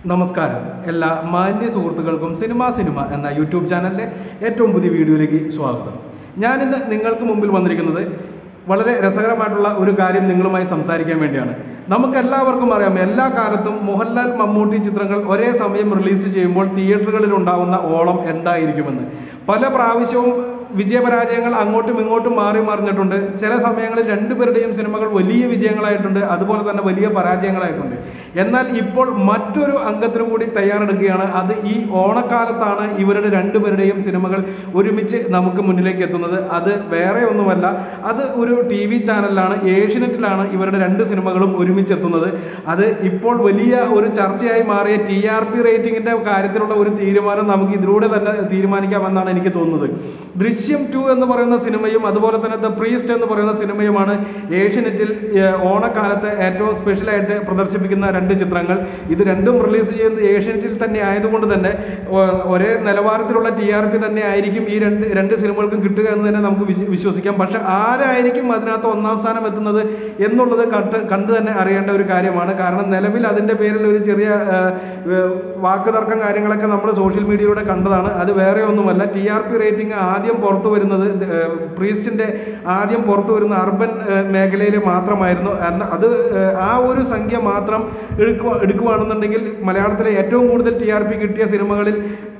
നമസ്കാരം എല്ലാ മാന്യ സുഹൃത്തുക്കൾക്കും സിനിമ സിനിമ എന്ന യൂട്യൂബ് ചാനലിലെ ഏറ്റവും പുതിയ വീഡിയോയിലേക്ക് സ്വാഗതം ഞാനിന്ന് നിങ്ങൾക്ക് മുമ്പിൽ വന്നിരിക്കുന്നത് വളരെ രസകരമായിട്ടുള്ള ഒരു കാര്യം നിങ്ങളുമായി സംസാരിക്കാൻ വേണ്ടിയാണ് നമുക്ക് എല്ലാവർക്കും അറിയാം എല്ലാ കാലത്തും മോഹൻലാൽ മമ്മൂട്ടി ചിത്രങ്ങൾ ഒരേ സമയം റിലീസ് ചെയ്യുമ്പോൾ തിയേറ്ററുകളിൽ ഉണ്ടാവുന്ന ഓളം എന്തായിരിക്കുമെന്ന് പല പ്രാവശ്യവും വിജയപരാജയങ്ങൾ അങ്ങോട്ടും ഇങ്ങോട്ടും മാറി മറിഞ്ഞിട്ടുണ്ട് ചില സമയങ്ങളിൽ രണ്ടുപേരുടെയും സിനിമകൾ വലിയ വിജയങ്ങളായിട്ടുണ്ട് അതുപോലെ തന്നെ വലിയ പരാജയങ്ങളായിട്ടുണ്ട് എന്നാൽ ഇപ്പോൾ മറ്റൊരു അംഗത്തിന് കൂടി തയ്യാറെടുക്കുകയാണ് അത് ഈ ഓണക്കാലത്താണ് ഇവരുടെ രണ്ടുപേരുടെയും സിനിമകൾ ഒരുമിച്ച് നമുക്ക് മുന്നിലേക്ക് എത്തുന്നത് അത് വേറെ ഒന്നുമല്ല അത് ഒരു ടി വി ചാനലിലാണ് ഏഷ്യനെറ്റിലാണ് ഇവരുടെ രണ്ട് സിനിമകളും ഒരുമിച്ച് എത്തുന്നത് അത് ഇപ്പോൾ വലിയ ഒരു ചർച്ചയായി മാറിയ ടി ആർ പി റേറ്റിംഗിന്റെ കാര്യത്തിലുള്ള ഒരു തീരുമാനം നമുക്ക് ഇതിലൂടെ തന്നെ തീരുമാനിക്കാമെന്നാണ് എനിക്ക് തോന്നുന്നത് ദൃശ്യം ടു എന്ന് പറയുന്ന സിനിമയും അതുപോലെ തന്നെ ദ പ്രീസ്റ്റ് എന്ന് പറയുന്ന സിനിമയുമാണ് ഏഷ്യനെറ്റിൽ ഏഹ്, ഓണക്കാലത്ത് ഏറ്റവും സ്പെഷ്യലായിട്ട് പ്രദർശിപ്പിക്കുന്ന രണ്ട് ചിത്രങ്ങൾ ഇത് രണ്ടും റിലീസ് ചെയ്യുന്നത് ഏഷ്യനെറ്റിൽ തന്നെ ആയതുകൊണ്ട് തന്നെ ഒ- ഒരേ നിലവാരത്തിലുള്ള ടി ആർ പി തന്നെ ആയിരിക്കും ഈ രണ്ട് രണ്ട് സിനിമകൾക്കും കിട്ടുക എന്ന് തന്നെ നമുക്ക് വിശ്വ- വിശ്വസിക്കാം പക്ഷെ ആരായിരിക്കും അതിനകത്ത് ഒന്നാം സ്ഥാനം എത്തുന്നത് എന്നുള്ളത് കണ്ട് കണ്ടു തന്നെ അറിയേണ്ട ഒരു കാര്യമാണ് കാരണം നിലവിൽ അതിന്റെ പേരിൽ ഒരു ചെറിയ ഏഹ്, ഏഹ്, വാക്ക് തർക്കം കാര്യങ്ങളൊക്കെ നമ്മൾ സോഷ്യൽ മീഡിയയിലൂടെ കണ്ടതാണ് അത് വേറെ ഒന്നുമല്ല ടി ആർ പി റേറ്റിംഗ് ആദ്യം പുറത്തു വരുന്നത് ഏഹ്, പ്രീസ്റ്റിന്റെ ആദ്യം പുറത്തു വരുന്ന അർബൻ ഏഹ്, മേഖലയിൽ മാത്രമായിരുന്നു അന്ന് അത് ഏഹ്, ആ ഒരു സംഖ്യ മാത്രം എടുക്കുക എടുക്കുകയാണെന്നുണ്ടെങ്കിൽ മലയാളത്തിലെ ഏറ്റവും കൂടുതൽ ടി ആർ പി കിട്ടിയ സിനിമകളിൽ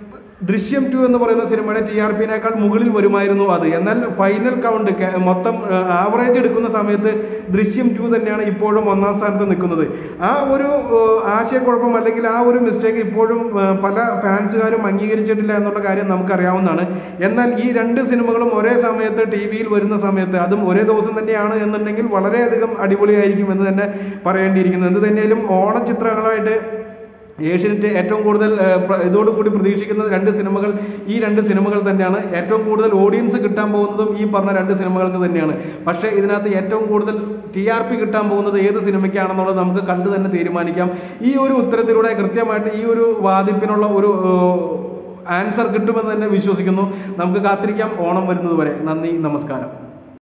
ദൃശ്യം ടു എന്ന് പറയുന്ന സിനിമയുടെ ടി ആർ പിനേക്കാൾ മുകളിൽ വരുമായിരുന്നു അത് എന്നാൽ ഫൈനൽ കൗണ്ട് കെ- മൊത്തം ആവറേജ് എടുക്കുന്ന സമയത്ത് ദൃശ്യം ടു തന്നെയാണ് ഇപ്പോഴും ഒന്നാം സ്ഥാനത്ത് നിൽക്കുന്നത് ആ ഒരു ഏഹ്, ആശയക്കുഴപ്പം അല്ലെങ്കിൽ ആ ഒരു മിസ്റ്റേക്ക് ഇപ്പോഴും ഏഹ്, പല ഫാൻസുകാരും അംഗീകരിച്ചിട്ടില്ല എന്നുള്ള കാര്യം നമുക്കറിയാവുന്നതാണ് എന്നാൽ ഈ രണ്ട് സിനിമകളും ഒരേ സമയത്ത് ടി വിയിൽ വരുന്ന സമയത്ത് അതും ഒരേ ദിവസം തന്നെയാണ് എന്നുണ്ടെങ്കിൽ വളരെയധികം അടിപൊളിയായിരിക്കും എന്ന് തന്നെ പറയേണ്ടിയിരിക്കുന്നു എന്ത് തന്നെയാലും ഓണച്ചിത്രങ്ങളായിട്ട് ഏഷ്യനെറ്റ് ഏറ്റവും കൂടുതൽ ഏഹ്, പ്ര- ഇതോടുകൂടി പ്രതീക്ഷിക്കുന്ന രണ്ട് സിനിമകൾ ഈ രണ്ട് സിനിമകൾ തന്നെയാണ് ഏറ്റവും കൂടുതൽ ഓഡിയൻസ് കിട്ടാൻ പോകുന്നതും ഈ പറഞ്ഞ രണ്ട് സിനിമകൾക്ക് തന്നെയാണ് പക്ഷേ ഇതിനകത്ത് ഏറ്റവും കൂടുതൽ ടി ആർ പി കിട്ടാൻ പോകുന്നത് ഏത് സിനിമയ്ക്കാണെന്നുള്ളത് നമുക്ക് കണ്ടു തന്നെ തീരുമാനിക്കാം ഈ ഒരു ഉത്തരത്തിലൂടെ കൃത്യമായിട്ട് ഈ ഒരു വാദിപ്പിനുള്ള ഒരു ആൻസർ കിട്ടുമെന്ന് തന്നെ വിശ്വസിക്കുന്നു നമുക്ക് കാത്തിരിക്കാം ഓണം വരുന്നത് വരെ നന്ദി നമസ്കാരം